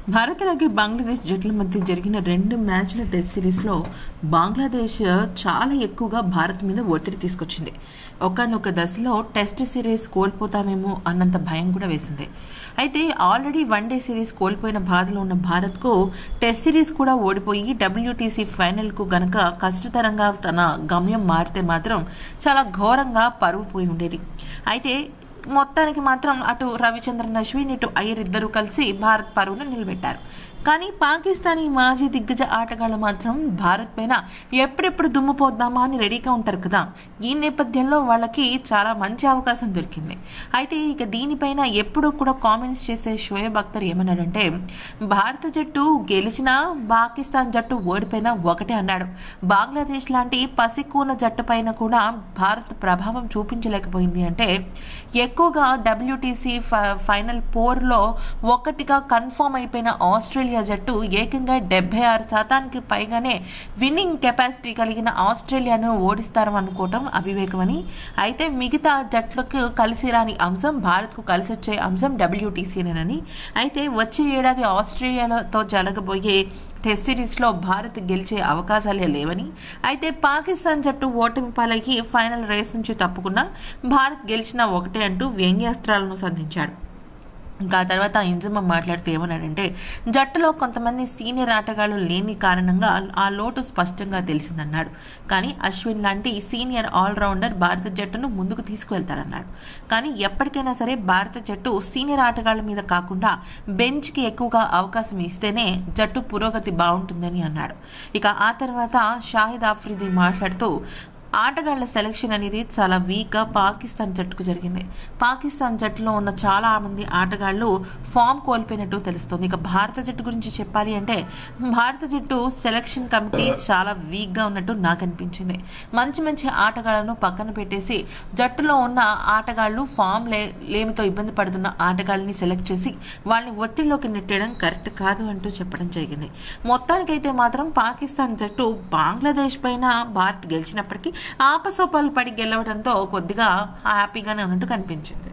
భారత్ అలాగే బంగ్లాదేశ్ జట్ల మధ్య జరిగిన రెండు మ్యాచ్ల టెస్ట్ సిరీస్లో బంగ్లాదేశ్ చాలా ఎక్కువగా భారత్ మీద ఒత్తిడి తీసుకొచ్చింది ఒకనొక దశలో టెస్ట్ సిరీస్ కోల్పోతామేమో అన్నంత భయం కూడా వేసింది అయితే ఆల్రెడీ వన్డే సిరీస్ కోల్పోయిన బాధలో ఉన్న భారత్కు టెస్ట్ సిరీస్ కూడా ఓడిపోయి డబ్ల్యూటీసీ ఫైనల్కు గనక కష్టతరంగా తన గమ్యం మారితే మాత్రం చాలా ఘోరంగా పరువు పోయి ఉండేది అయితే మొత్తానికి మాత్రం అటు రవిచంద్రన్ అశ్విన్ ఇటు అయ్యర్ ఇద్దరు కలిసి భారత్ పరువును నిలబెట్టారు కానీ పాకిస్తానీ మాజీ దిగ్గజ ఆటగాళ్ళు మాత్రం భారత్ పైన ఎప్పుడెప్పుడు దుమ్ము పోద్దామా అని రెడీగా ఉంటారు కదా ఈ నేపథ్యంలో వాళ్ళకి చాలా మంచి అవకాశం దొరికింది అయితే ఇక దీనిపైన ఎప్పుడు కూడా కామెంట్స్ చేసే షోయబ్ అఖ్తర్ ఏమన్నాడంటే భారత జట్టు గెలిచినా పాకిస్తాన్ జట్టు ఓడిపోయినా ఒకటే అన్నాడు బంగ్లాదేశ్ లాంటి పసికూన జట్టు పైన కూడా భారత్ ప్రభావం చూపించలేకపోయింది అంటే ఎక్కువగా డబ్ల్యూటీసీ ఫైనల్ పోర్లో ఒకటిగా కన్ఫర్మ్ అయిపోయిన ఆస్ట్రేలియా జట్టు ఏకంగా డెబ్బై ఆరు శాతానికి పైగానే విన్నింగ్ కెపాసిటీ కలిగిన ఆస్ట్రేలియాను ఓడిస్తారు అనుకోవటం అవివేకమని అయితే మిగతా జట్లకు కలిసి రాని అంశం భారత్కు కలిసి వచ్చే అంశం డబ్ల్యూటీసీనేనని అయితే వచ్చే ఏడాది ఆస్ట్రేలియాతో జరగబోయే టెస్ట్ సిరీస్లో భారత్ గెలిచే అవకాశాలే లేవని అయితే పాకిస్తాన్ జట్టు ఓటమి పాలకి ఫైనల్ రేస్ నుంచి తప్పుకున్నా భారత్ గెలిచినా ఒకటే అంటూ వ్యంగ్యాస్త్రాలను సంధించాడు ఇంకా తర్వాత ఇంజమ్మ మాట్లాడితే ఏమన్నాడంటే జట్టులో కొంతమంది సీనియర్ ఆటగాళ్లు లేని కారణంగా ఆ లోటు స్పష్టంగా తెలిసిందన్నాడు కానీ అశ్విన్ లాంటి సీనియర్ ఆల్రౌండర్ భారత జట్టును ముందుకు తీసుకువెళ్తారన్నాడు కానీ ఎప్పటికైనా సరే భారత జట్టు సీనియర్ ఆటగాళ్ల మీద కాకుండా బెంచ్కి ఎక్కువగా అవకాశం ఇస్తేనే జట్టు పురోగతి బాగుంటుందని అన్నాడు ఇక ఆ తర్వాత షాహిద్ ఆఫ్రిది మాట్లాడుతూ ఆటగాళ్ల సెలెక్షన్ అనేది చాలా వీక్గా పాకిస్తాన్ జట్టుకు జరిగింది పాకిస్తాన్ జట్టులో ఉన్న చాలా మంది ఆటగాళ్లు ఫామ్ కోల్పోయినట్టు తెలుస్తుంది ఇక భారత జట్టు గురించి చెప్పాలి అంటే భారత జట్టు సెలెక్షన్ కమిటీ చాలా వీక్గా ఉన్నట్టు నాకు అనిపించింది మంచి మంచి ఆటగాళ్లను పక్కన పెట్టేసి జట్టులో ఉన్న ఆటగాళ్లు ఫామ్ లే లేమితో ఇబ్బంది పడుతున్న ఆటగాళ్ళని సెలెక్ట్ చేసి వాళ్ళని ఒత్తిడిలోకి నెట్టేయడం కరెక్ట్ కాదు అంటూ చెప్పడం జరిగింది మొత్తానికైతే మాత్రం పాకిస్తాన్ జట్టు బంగ్లాదేశ్ పైన భారత్ గెలిచినప్పటికీ ఆపసోపాలు పడి గెలవడంతో కొద్దిగా హ్యాపీగానే ఉన్నట్టు కనిపించింది